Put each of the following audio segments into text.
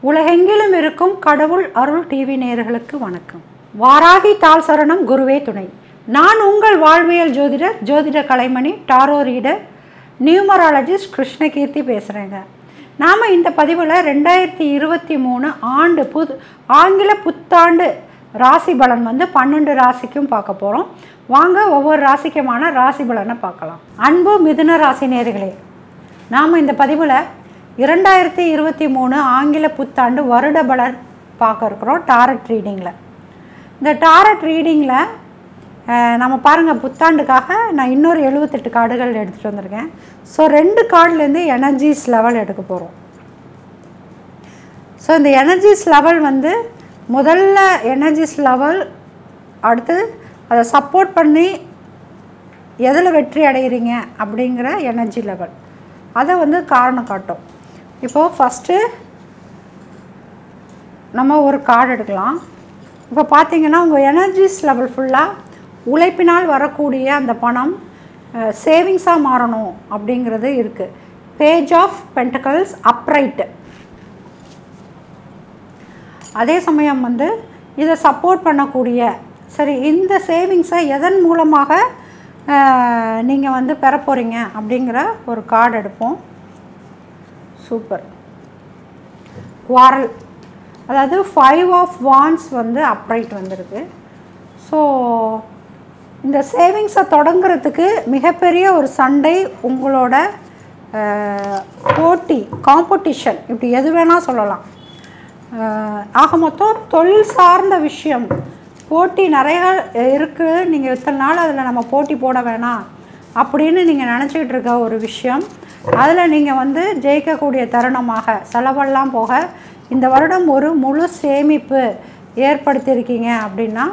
உலகெங்கிலும் இருக்கும் கடவுள் அருள் டிவி நேயர்களுக்கு வணக்கம் வாராகி தாள் சரணம் குருவே துணை நான் உங்கள் வாழ்வியல் ஜோதிடர் ஜோதிட Kalaimani tarot reader numerologist Krishnakeerthi பேசுகிறேங்க நாம் இந்த பதிவில் ரெண்டாயிரத்தி இருபத்தி மூணு ஆண்டு புது ஆங்கில புத்தாண்டு ராசி பலன் வந்து பன்னெண்டு ராசிக்கும் பார்க்க போகிறோம் வாங்க ஒவ்வொரு ராசிக்குமான ராசி பலனை பார்க்கலாம் அன்பு மிதுன ராசி நேர்களே நாம் இந்த பதிவில் இரண்டாயிரத்தி இருபத்தி மூணு ஆங்கில புத்தாண்டு வருட பலன் பார்க்க இருக்கிறோம் டாரட் ரீடிங்கில் இந்த டாரட் ரீடிங்கில் நம்ம பாருங்கள் புத்தாண்டுக்காக நான் இன்னொரு எழுபத்தெட்டு கார்டுகள் எடுத்துகிட்டு வந்திருக்கேன் ஸோ ரெண்டு கார்டுலேருந்து எனர்ஜிஸ் லெவல் எடுக்க போகிறோம் ஸோ இந்த எனர்ஜிஸ் லெவல் வந்து முதல்ல எனர்ஜிஸ் லெவல் அடுத்து அதை சப்போர்ட் பண்ணி எதில் வெற்றி அடைகிறீங்க அப்படிங்கிற எனர்ஜி லெவல் அதை வந்து காரணம் காட்டும் இப்போது ஃபஸ்ட்டு நம்ம ஒரு கார்டு எடுக்கலாம் இப்போ பார்த்தீங்கன்னா உங்கள் எனர்ஜிஸ் லெவல் ஃபுல்லாக உழைப்பினால் வரக்கூடிய அந்த பணம் சேவிங்ஸாக மாறணும் அப்படிங்கிறது இருக்குது பேஜ் ஆஃப் பென்டக்கல்ஸ் அப்ரைட்டு அதே சமயம் வந்து இதை சப்போர்ட் பண்ணக்கூடிய சரி இந்த சேவிங்ஸை எதன் மூலமாக நீங்கள் வந்து பெற போகிறீங்க அப்படிங்கிற ஒரு கார்டு எடுப்போம் சூப்பர் குவாரல் அதாவது ஃபைவ் ஆஃப் வான்ஸ் வந்து அப்ரைட் வந்திருக்கு ஸோ இந்த சேவிங்ஸை தொடங்குறதுக்கு மிகப்பெரிய ஒரு சண்டை உங்களோட போட்டி காம்படிஷன் இப்படி எது வேணால் சொல்லலாம் ஆக மொத்தம் தொழில் சார்ந்த விஷயம் போட்டி நிறைய இருக்குது நீங்கள் இத்தனை நாள் அதில் நம்ம போட்டி போட வேணாம் அப்படின்னு நீங்கள் நினச்சிக்கிட்டு இருக்க ஒரு விஷயம் அதில் நீங்கள் வந்து ஜெயிக்கக்கூடிய தருணமாக செலவெல்லாம் போக இந்த வருடம் ஒரு முழு சேமிப்பு ஏற்படுத்தியிருக்கீங்க அப்படின்னா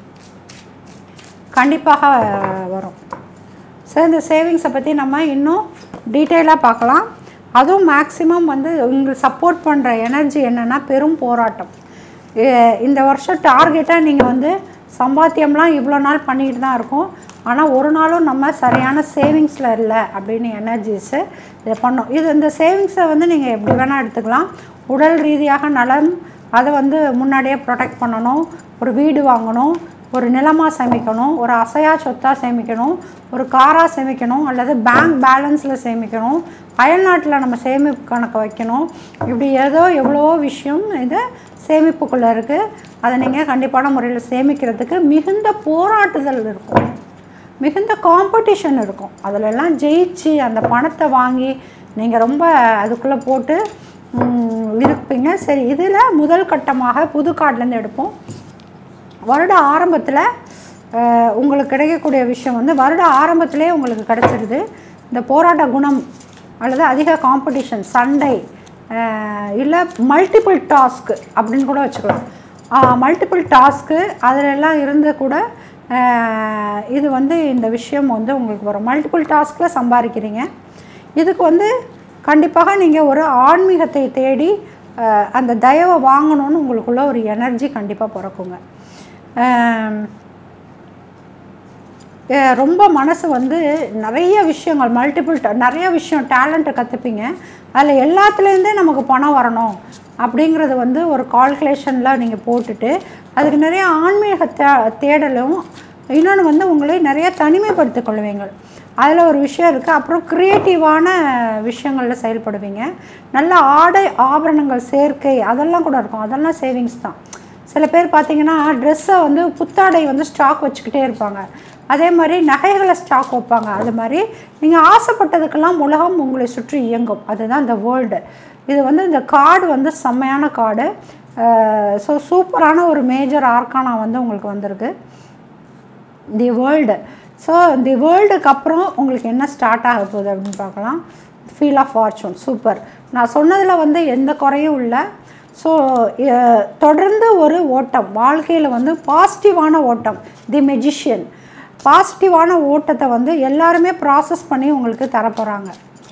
கண்டிப்பாக வரும் ஸோ இந்த சேவிங்ஸை பற்றி நம்ம இன்னும் டீட்டெயிலாக பார்க்கலாம் அதுவும் மேக்ஸிமம் வந்து உங்களுக்கு சப்போர்ட் பண்ணுற எனர்ஜி என்னென்னா பெரும் போராட்டம் இந்த வருஷம் டார்கெட்டாக நீங்கள் வந்து சம்பாத்தியம்லாம் இவ்வளோ நாள் பண்ணிக்கிட்டு தான் இருக்கும் ஆனால் ஒரு நாளும் நம்ம சரியான சேவிங்ஸில் இல்லை அப்படின்னு எனர்ஜிஸு இதை பண்ணோம் இது இந்த சேவிங்ஸை வந்து நீங்கள் எப்படி வேணால் எடுத்துக்கலாம் உடல் ரீதியாக நலம் அதை வந்து முன்னாடியே ப்ரொடெக்ட் பண்ணணும் ஒரு வீடு வாங்கணும் ஒரு நிலமாக சேமிக்கணும் ஒரு அசையா சொத்தாக சேமிக்கணும் ஒரு காராக சேமிக்கணும் அல்லது பேங்க் பேலன்ஸில் சேமிக்கணும் அயல்நாட்டில் நம்ம சேமிப்பு கணக்கு வைக்கணும் இப்படி ஏதோ எவ்வளவோ விஷயம் இது சேமிப்புக்குள்ளே இருக்குது அதை நீங்கள் கண்டிப்பான முறையில் சேமிக்கிறதுக்கு மிகுந்த போராட்டுதல் இருக்கும் மிகுந்த காம்படிஷன் இருக்கும் அதிலெல்லாம் ஜெயிச்சு அந்த பணத்தை வாங்கி நீங்கள் ரொம்ப அதுக்குள்ளே போட்டு இருப்பீங்க சரி இதில் முதல் கட்டமாக புது கார்ட்லேருந்து எடுப்போம் வருட ஆரம்பத்தில் உங்களுக்கு கிடைக்கக்கூடிய விஷயம் வந்து வருட ஆரம்பத்திலே உங்களுக்கு கிடச்சிருது இந்த போராட்ட குணம் அல்லது அதிக காம்படிஷன் சண்டை இல்லை மல்டிபிள் டாஸ்க்கு அப்படின்னு கூட வச்சுக்கலாம் மல்டிபிள் டாஸ்க்கு அதிலெல்லாம் இருந்து கூட இது வந்து இந்த விஷயம் வந்து உங்களுக்கு வரும் மல்டிபிள் டாஸ்கில் சம்பாதிக்கிறீங்க இதுக்கு வந்து கண்டிப்பாக நீங்கள் ஒரு ஆன்மீகத்தை தேடி அந்த தயவை வாங்கணும்னு உங்களுக்குள்ள ஒரு எனர்ஜி கண்டிப்பாக பிறக்குங்க ரொம்ப மனசு வந்து நிறைய விஷயங்கள் மல்டிபிள் நிறைய விஷயம் டேலண்ட்டை கற்றுப்பீங்க அதில் எல்லாத்துலேருந்தே நமக்கு பணம் வரணும் அப்படிங்கிறது வந்து ஒரு கால்குலேஷனில் நீங்கள் போட்டுட்டு அதுக்கு நிறைய ஆன்மீக தே தேடலும் இன்னொன்று வந்து உங்களை நிறைய தனிமைப்படுத்தி கொள்வீங்க அதில் ஒரு விஷயம் இருக்குது அப்புறம் க்ரியேட்டிவான விஷயங்களில் செயல்படுவீங்க நல்ல ஆடை ஆபரணங்கள் சேர்க்கை அதெல்லாம் கூட இருக்கும் அதெல்லாம் சேவிங்ஸ் தான் சில பேர் பார்த்திங்கன்னா ட்ரெஸ்ஸை வந்து புத்தாடை வந்து ஸ்டாக் வச்சுக்கிட்டே இருப்பாங்க அதே மாதிரி நகைகளை ஸ்டாக் வைப்பாங்க அது மாதிரி நீங்கள் ஆசைப்பட்டதுக்கெல்லாம் உலகம் உங்களை சுற்றி இயங்கும் அதுதான் இந்த வேர்ல்டு இது வந்து இந்த கார்டு வந்து செம்மையான கார்டு ஸோ சூப்பரான ஒரு மேஜர் ஆர்கானா வந்து உங்களுக்கு வந்திருக்கு தி வேர்ல்டு ஸோ தி வேர்ல்டுக்கு அப்புறம் உங்களுக்கு என்ன ஸ்டார்ட் ஆக போகுது அப்படின்னு பார்க்கலாம் ஃபீல் ஆஃப் ஃபார்ச்சூன் சூப்பர் நான் சொன்னதில் வந்து எந்த குறையும் இல்லை ஸோ தொடர்ந்து ஒரு ஓட்டம் வாழ்க்கையில் வந்து பாசிட்டிவான ஓட்டம் தி மெஜிஷியன் பாசிட்டிவான ஓட்டத்தை வந்து எல்லாருமே ப்ராசஸ் பண்ணி உங்களுக்கு தரப்போகிறாங்க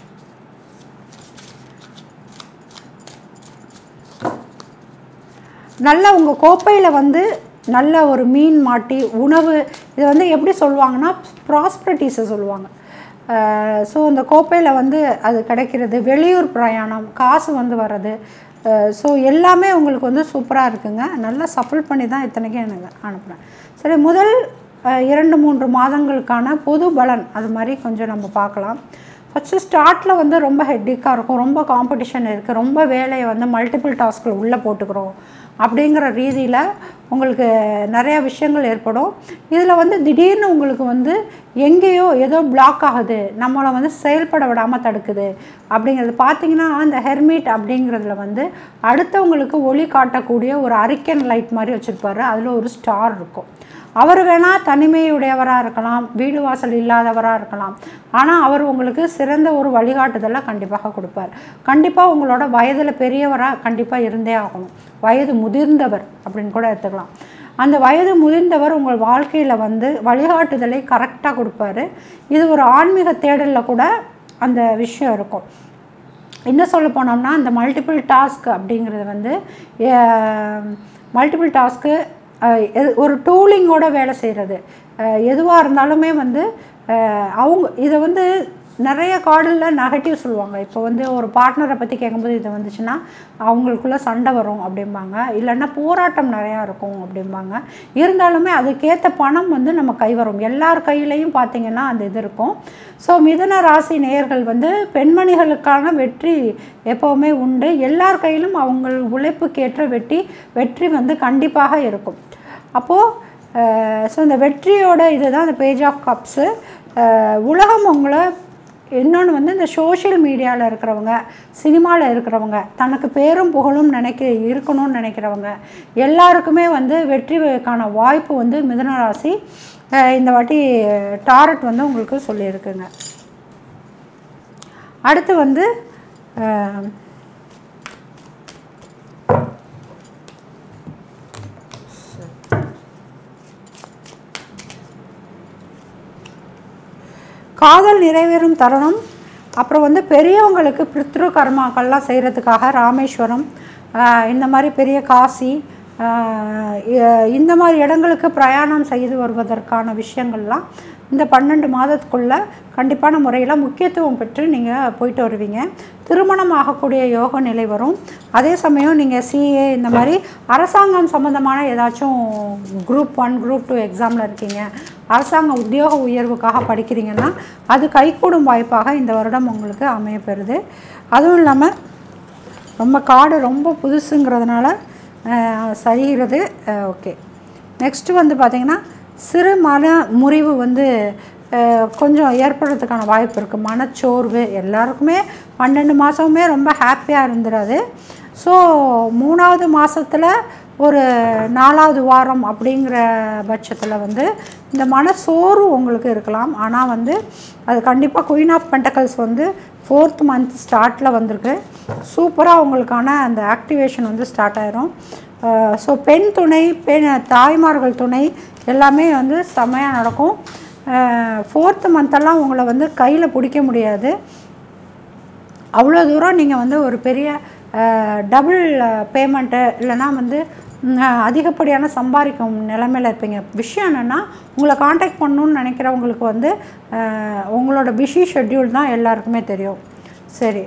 நல்ல உங்கள் கோப்பையில் வந்து நல்ல ஒரு மீன் மாட்டி உணவு இது வந்து எப்படி சொல்லுவாங்கன்னா ப்ராஸ்பரிட்டிஸை சொல்லுவாங்க ஸோ இந்த கோப்பையில் வந்து அது கிடைக்கிறது வெளியூர் பிரயாணம் காசு வந்து வர்றது ஸோ எல்லாமே உங்களுக்கு வந்து சூப்பராக இருக்குங்க நல்லா சஃபிள் பண்ணி தான் இத்தனைக்கும் எனக்கு அனுப்புகிறேன் சரி முதல் அஹ், இரண்டு மூன்று மாதங்களுக்கான பொது பலன் அது மாதிரி கொஞ்சம் நம்ம பார்க்கலாம் ஃபஸ்ட்டு ஸ்டார்ட்டில் வந்து ரொம்ப ஹெட்டிக்காக இருக்கும் ரொம்ப காம்படிஷன் இருக்குது ரொம்ப வேலையை வந்து மல்டிபிள் டாஸ்கில் உள்ளே போட்டுக்கிறோம் அப்படிங்கிற ரீதியில் உங்களுக்கு நிறைய விஷயங்கள் ஏற்படும் இதில் வந்து திடீர்னு உங்களுக்கு வந்து எங்கேயோ ஏதோ பிளாக் ஆகுது நம்மளை வந்து செயல்பட விடாமல் தடுக்குது அப்படிங்கிறது பார்த்தீங்கன்னா அந்த ஹெர்மிட் அப்படிங்கிறதுல வந்து அடுத்தவங்களுக்கு ஒளி காட்டக்கூடிய ஒரு அரிக்கன் லைட் மாதிரி வச்சுருப்பாரு அதில் ஒரு ஸ்டார் இருக்கும் அவர் வேணால் தனிமையுடையவராக இருக்கலாம் வீடு வாசல் இல்லாதவராக இருக்கலாம் ஆனால் அவர் உங்களுக்கு சிறந்த ஒரு வழிகாட்டுதலை கண்டிப்பாக கொடுப்பார் கண்டிப்பாக உங்களோட வயதில் பெரியவராக கண்டிப்பாக இருந்தே ஆகணும் வயது முதிர்ந்தவர் அப்படின்னு கூட எடுத்துக்கலாம் அந்த வயது முதிர்ந்தவர் உங்கள் வாழ்க்கையில் வந்து வழிகாட்டுதலை கரெக்டாக கொடுப்பாரு இது ஒரு ஆன்மீக தேடலில் கூட அந்த விஷயம் இருக்கும் என்ன சொல்ல போனோம்னா இந்த மல்டிபிள் டாஸ்க் அப்படிங்கிறது வந்து மல்டிபிள் டாஸ்க்கு ஒரு டூலிங்கோட வேலை செய்கிறது எதுவாக இருந்தாலுமே வந்து அஹ், அவங்க இதை வந்து நிறைய கார்டில் நெகட்டிவ் சொல்லுவாங்க இப்போ வந்து ஒரு பார்ட்னரை பற்றி கேட்கும்போது இது வந்துச்சுன்னா அவங்களுக்குள்ள சண்டை வரும் அப்படிம்பாங்க இல்லைன்னா போராட்டம் நிறையா இருக்கும் அப்படிம்பாங்க இருந்தாலுமே அதுக்கேற்ற பணம் வந்து நம்ம கை வரும் எல்லார் கையிலையும் பார்த்தீங்கன்னா அந்த இது இருக்கும் ஸோ மிதுன ராசி நேயர்கள் வந்து பெண்மணிகளுக்கான வெற்றி எப்போவுமே உண்டு எல்லார் கையிலும் அவங்க உழைப்புக்கேற்ற வெற்றி வெற்றி வந்து கண்டிப்பாக இருக்கும் அப்போது ஸோ இந்த வெற்றியோட இதுதான் இந்த பேஜ் ஆஃப் கப்ஸு உலகம் உங்களை இன்னொன்று வந்து இந்த சோஷியல் மீடியாவில் இருக்கிறவங்க சினிமாவில் இருக்கிறவங்க தனக்கு பேரும் புகழும் நினைக்க இருக்கணும்னு நினைக்கிறவங்க எல்லாருக்குமே வந்து வெற்றிக்கான வாய்ப்பு வந்து மிதுன ராசி அஹ் இந்த வாட்டி டாரட் வந்து உங்களுக்கு சொல்லியிருக்குங்க அடுத்து வந்து அஹ், காதல் நிறைவேறும் தருணம் அப்புறம் வந்து பெரியவங்களுக்கு பித்ரு கர்மாக்கள்லாம் செய்கிறதுக்காக ராமேஸ்வரம் ஆஹ் இந்த மாதிரி பெரிய காசி ஆஹ் இ- இந்த மாதிரி இடங்களுக்கு பிரயாணம் செய்து வருவதற்கான விஷயங்கள்லாம் இந்த பன்னெண்டு மாதத்துக்குள்ளே கண்டிப்பான முறையில் முக்கியத்துவம் பெற்று நீங்கள் போயிட்டு வருவீங்க திருமணம் ஆகக்கூடிய யோக நிலை வரும் அதே சமயம் நீங்கள் சிஏ இந்த மாதிரி அரசாங்கம் சம்மந்தமான ஏதாச்சும் குரூப் ஒன் குரூப் டூ எக்ஸாமில் இருக்கீங்க அரசாங்க உத்தியோக உயர்வுக்காக படிக்கிறீங்கன்னா அது கைகூடும் வாய்ப்பாக இந்த வருடம் உங்களுக்கு அமையப்பெறுது அதுவும் இல்லாமல் ரொம்ப காடு ரொம்ப புதுசுங்கிறதுனால அஹ், சரிகிறது ஓகே நெக்ஸ்ட்டு வந்து பார்த்திங்கன்னா சிறு மன முறிவு வந்து அஹ், கொஞ்சம் ஏற்படுறதுக்கான வாய்ப்பு இருக்குது மனச்சோர்வு எல்லாருக்குமே பன்னெண்டு மாதமுமே ரொம்ப ஹாப்பியாக இருந்துடாது ஸோ மூணாவது மாதத்தில் ஒரு நாலாவது வாரம் அப்படிங்கிற பட்சத்தில் வந்து இந்த மனசோர்வு உங்களுக்கு இருக்கலாம் ஆனால் வந்து அது கண்டிப்பாக குயின் ஆஃப் பென்டக்கல்ஸ் வந்து ஃபோர்த் மந்த் ஸ்டார்ட்டில் வந்திருக்கு சூப்பராக உங்களுக்கான அந்த ஆக்டிவேஷன் வந்து ஸ்டார்ட் ஆயிரும் ஸோ பெண் துணை பெண் தாய்மார்கள் துணை எல்லாமே வந்து செம்மையாக நடக்கும் ஃபோர்த்து மந்தெல்லாம் உங்களை வந்து கையில் பிடிக்க முடியாது அவ்வளோ தூரம் நீங்கள் வந்து ஒரு பெரிய டபுள் பேமெண்ட்டு இல்லைன்னா வந்து ம், அதிகப்படியான சம்பாதிக்கும் நிலைமையில் இருப்பீங்க விஷயம் என்னென்னா உங்களை காண்டாக்ட் பண்ணணுன்னு நினைக்கிறவங்களுக்கு வந்து அஹ், உங்களோட பிஸி ஷெட்யூல் தான் எல்லாருக்குமே தெரியும் சரி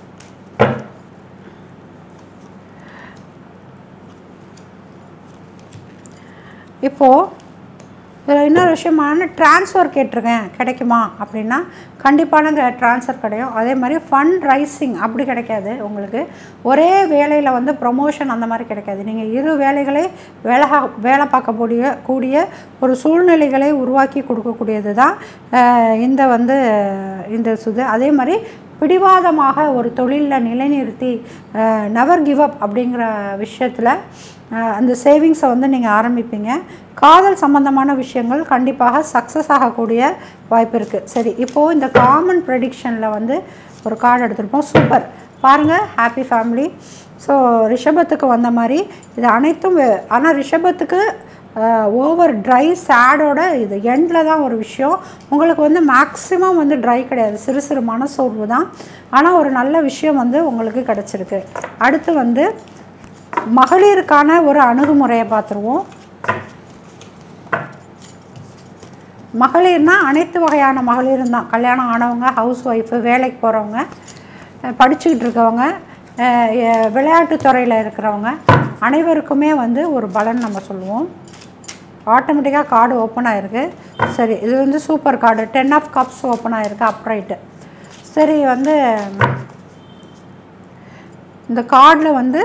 இப்போது இதில் இன்னொரு விஷயமான ட்ரான்ஸ்ஃபர் கேட்டிருக்கேன் கிடைக்குமா அப்படின்னா கண்டிப்பான ட்ரான்ஸ்ஃபர் கிடைக்கும் அதே மாதிரி ஃபண்ட் ரைசிங் அப்படி கிடைக்காது உங்களுக்கு ஒரே வேலையில் வந்து ப்ரொமோஷன் அந்த மாதிரி கிடைக்காது நீங்கள் இரு வேலைகளை வேலை வேலை பார்க்கக்கூடிய கூடிய ஒரு சூழ்நிலைகளை உருவாக்கி கொடுக்கக்கூடியது தான் அஹ், இந்த வந்து இந்த சுது அதே மாதிரி பிடிவாதமாக ஒரு தொழிலில் நிலைநிறுத்தி நெவர் கிவ் அப் அப்படிங்கிற விஷயத்தில் அஹ், அந்த சேவிங்ஸை வந்து நீங்கள் ஆரம்பிப்பீங்க காதல் சம்பந்தமான விஷயங்கள் கண்டிப்பாக சக்ஸஸ் ஆகக்கூடிய வாய்ப்பு இருக்குது சரி இப்போது இந்த காமன் ப்ரெடிக்ஷனில் வந்து ஒரு கார்டு எடுத்திருப்போம் சூப்பர் பாருங்கள் ஹாப்பி ஃபேமிலி ஸோ ரிஷபத்துக்கு வந்த மாதிரி இது அனைத்தும் ஆனால் ரிஷபத்துக்கு ஓவர் ட்ரை சேடோட இது எண்டில் தான் ஒரு விஷயம் உங்களுக்கு வந்து மேக்ஸிமம் வந்து ட்ரை கிடையாது சிறு சிறு மனசோர்வு தான் ஆனால் ஒரு நல்ல விஷயம் வந்து உங்களுக்கு கிடச்சிருக்கு அடுத்து வந்து மகளிருக்கான ஒரு அணுகுமுறையை பார்த்துருவோம் மகளிர்னா அனைத்து வகையான மகளிரும் தான் கல்யாணம் ஆனவங்க ஹவுஸ் ஒய்ஃபு வேலைக்கு போகிறவங்க படிச்சுக்கிட்டு இருக்கவங்க அஹ், எ- விளையாட்டுத் துறையில் இருக்கிறவங்க அனைவருக்குமே வந்து ஒரு பலன் நம்ம சொல்லுவோம் ஆட்டோமேட்டிக்காக கார்டு ஓப்பன் ஆகிருக்கு சரி இது வந்து super card ten of cups open ஆகிருக்கு அப்ரைட்டு சரி வந்து இந்த கார்டில் வந்து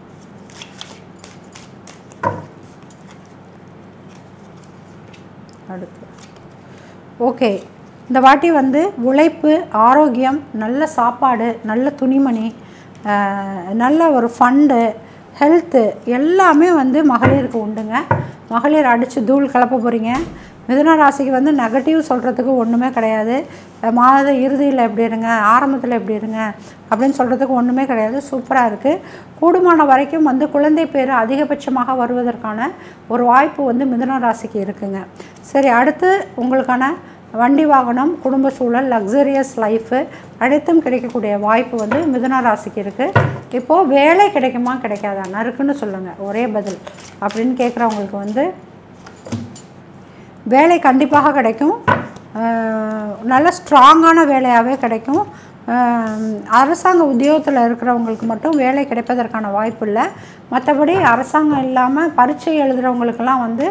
அடுத்து ஓகே இந்த வாட்டி வந்து உழைப்பு ஆரோக்கியம் நல்ல சாப்பாடு நல்ல துணிமணி அஹ், நல்ல ஒரு ஃபண்டு ஹெல்த்து எல்லாமே வந்து மகளிருக்கு உண்டுங்க மகளிர் அடித்து தூள் கிளப்ப போகிறீங்க மிதுன ராசிக்கு வந்து நெகட்டிவ் சொல்கிறதுக்கு ஒன்றுமே கிடையாது அஹ், மாத இறுதியில் எப்படி இருங்க ஆரம்பத்தில் எப்படி இருங்க அப்படின்னு சொல்கிறதுக்கு ஒன்றுமே கிடையாது சூப்பராக இருக்குது கூடுமான வரைக்கும் வந்து குழந்தை பேர் அதிகபட்சமாக வருவதற்கான ஒரு வாய்ப்பு வந்து மிதுன ராசிக்கு இருக்குங்க சரி அடுத்து உங்களுக்கான வண்டி வாகனம் குடும்ப சூழல் லக்ஸரியஸ் லைஃபு அனைத்தும் கிடைக்கக்கூடிய வாய்ப்பு வந்து மிதுன ராசிக்கு இருக்குது இப்போது வேலை கிடைக்குமா கிடைக்காதா நறுக்குன்னு சொல்லுங்கள் ஒரே பதில் அப்படின்னு கேட்குறவங்களுக்கு வந்து வேலை கண்டிப்பாக கிடைக்கும் அஹ் நல்ல ஸ்ட்ராங்கான வேலையாகவே கிடைக்கும் அஹ் அரசாங்க உத்தியோகத்தில் இருக்கிறவங்களுக்கு மட்டும் வேலை கிடைப்பதற்கான வாய்ப்பு இல்லை மற்றபடி அரசாங்கம் இல்லாமல் பரீட்சை எழுதுகிறவங்களுக்கெல்லாம் வந்து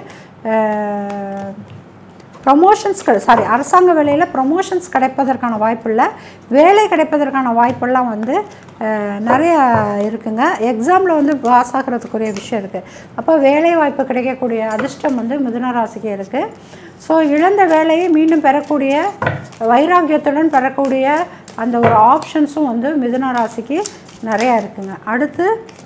ப்ரொமோஷன்ஸ் கிடை சாரி அரசாங்க வேலையில் ப்ரொமோஷன்ஸ் கிடைப்பதற்கான வாய்ப்பு இல்லை வேலை கிடைப்பதற்கான வாய்ப்பெல்லாம் வந்து அஹ், நிறைய இருக்குங்க எக்ஸாமில் வந்து பாஸ் ஆகிறதுக்குரிய விஷயம் இருக்குது அப்போ வேலை வாய்ப்பு கிடைக்கக்கூடிய அதிர்ஷ்டம் வந்து மிதுன ராசிக்கு இருக்குது ஸோ இழந்த வேலையை மீண்டும் பெறக்கூடிய வைராக்கியத்துடன் பெறக்கூடிய அந்த ஒரு ஆப்ஷன்ஸும் வந்து மிதுன ராசிக்கு நிறையா இருக்குங்க அடுத்து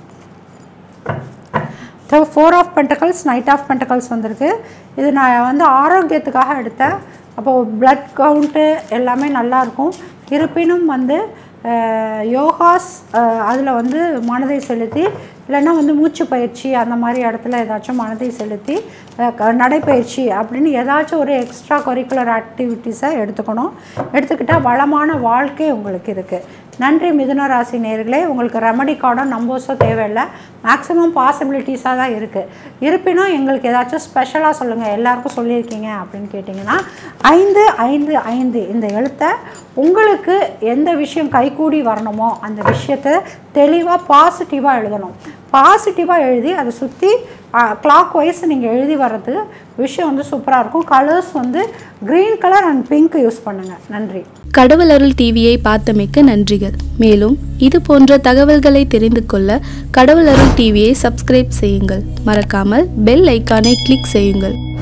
so four of pentacles knight of pentacles வந்திருக்கு இது நான் வந்து ஆரோக்கியத்துக்காக எடுத்தேன் அப்போது பிளட் கவுண்ட்டு எல்லாமே நல்லாயிருக்கும் இருப்பினும் வந்து அஹ், யோகாஸ் அதில் வந்து மனதை செலுத்தி இல்லைன்னா வந்து மூச்சு பயிற்சி அந்த மாதிரி இடத்துல ஏதாச்சும் மனதை செலுத்தி அஹ், க- நடைப்பயிற்சி அப்படின்னு ஏதாச்சும் ஒரு எக்ஸ்ட்ரா கரிக்குலர் ஆக்டிவிட்டீஸை எடுத்துக்கணும் எடுத்துக்கிட்டால் வளமான வாழ்க்கை உங்களுக்கு இருக்குது நன்றி மிதுன ராசி நேர்களே உங்களுக்கு ரெமடி கார்டோ நம்பர்ஸோ தேவையில்லை மேக்ஸிமம் பாசிபிலிட்டிஸாக தான் இருக்குது இருப்பினும் எங்களுக்கு ஏதாச்சும் ஸ்பெஷலாக சொல்லுங்கள் எல்லாருக்கும் சொல்லியிருக்கீங்க அப்படின்னு கேட்டிங்கன்னா ஐந்து ஐந்து ஐந்து இந்த எழுத்தை உங்களுக்கு எந்த விஷயம் கைகூடி வரணுமோ அந்த விஷயத்தை தெளிவாக பாசிட்டிவாக எழுதணும் பாசிட்டிவாக எழுதி அதை சுற்றி கிளாக் வைஸ் நீங்கள் எழுதி வர்றது விஷயம் வந்து சூப்பராக இருக்கும் கலர்ஸ் வந்து green colour and pink use பண்ணுங்கள் நன்றி கடவுள் அருள் டிவியை பார்த்தமைக்க நன்றிகள் மேலும் இது போன்ற தகவல்களை தெரிந்து கொள்ள கடவுள் அருள் டிவியை சப்ஸ்கிரைப் செய்யுங்கள் மறக்காமல் பெல் ஐக்கானை கிளிக் செய்யுங்கள்